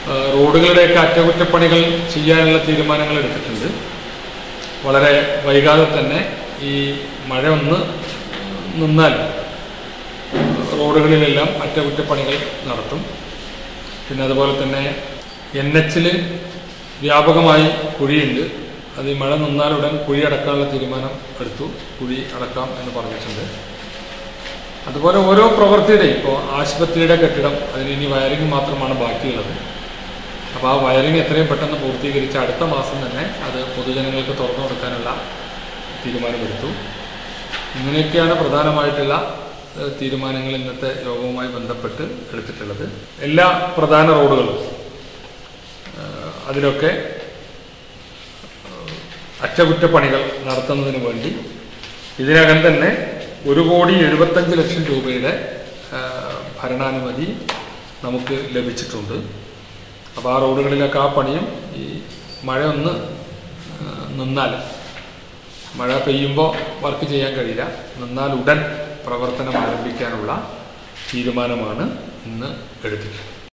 ആ, റോഡുകളുടെയൊക്കെ അറ്റകുറ്റപ്പണികൾ ചെയ്യാനുള്ള തീരുമാനങ്ങൾ എടുത്തിട്ടുണ്ട് വളരെ വൈകാതെ തന്നെ ഈ മഴ ഒന്ന് നിന്നാൽ റോഡുകളിലെല്ലാം അറ്റകുറ്റപ്പണികൾ നടത്തും പിന്നെ അതുപോലെ തന്നെ എൻ എച്ചിൽ വ്യാപകമായി കുഴിയുണ്ട് അത് ഈ മഴ നിന്നാലുടൻ കുഴി അടക്കാനുള്ള തീരുമാനം എടുത്തു കുഴി അടക്കാം എന്ന് പറഞ്ഞിട്ടുണ്ട് അതുപോലെ ഓരോ പ്രവൃത്തിയുടെ ഇപ്പോൾ ആശുപത്രിയുടെ കെട്ടിടം അതിന് ഇനി വയറിംഗ് മാത്രമാണ് ബാക്കിയുള്ളത് അപ്പോൾ ആ വയറിംഗ് എത്രയും പെട്ടെന്ന് പൂർത്തീകരിച്ച് അടുത്ത മാസം തന്നെ അത് പൊതുജനങ്ങൾക്ക് തുറന്നു കൊടുക്കാനുള്ള തീരുമാനമെടുത്തു ഇങ്ങനെയൊക്കെയാണ് പ്രധാനമായിട്ടുള്ള ഏഹ്, തീരുമാനങ്ങൾ ഇന്നത്തെ യോഗവുമായി ബന്ധപ്പെട്ട് എടുത്തിട്ടുള്ളത് എല്ലാ പ്രധാന റോഡുകളും ഏഹ്, അതിലൊക്കെ ഏഹ്, അറ്റകുറ്റപ്പണികൾ നടത്തുന്നതിന് വേണ്ടി ഇതിനകം തന്നെ ഒരു കോടി എഴുപത്തഞ്ച് ലക്ഷം രൂപയുടെ ഏഹ്, ഭരണാനുമതി നമുക്ക് ലഭിച്ചിട്ടുണ്ട് അപ്പോൾ ആ റോഡുകളിലൊക്കെ ആ പണിയും ഈ മഴ ഒന്ന് ഏഹ്, നിന്നാൽ മഴ പെയ്യുമ്പോൾ വർക്ക് ചെയ്യാൻ കഴിയില്ല നിന്നാൽ ഉടൻ പ്രവർത്തനം ആരംഭിക്കാനുള്ള തീരുമാനമാണ് ഇന്ന് എടുത്തിട്ടുള്ളത്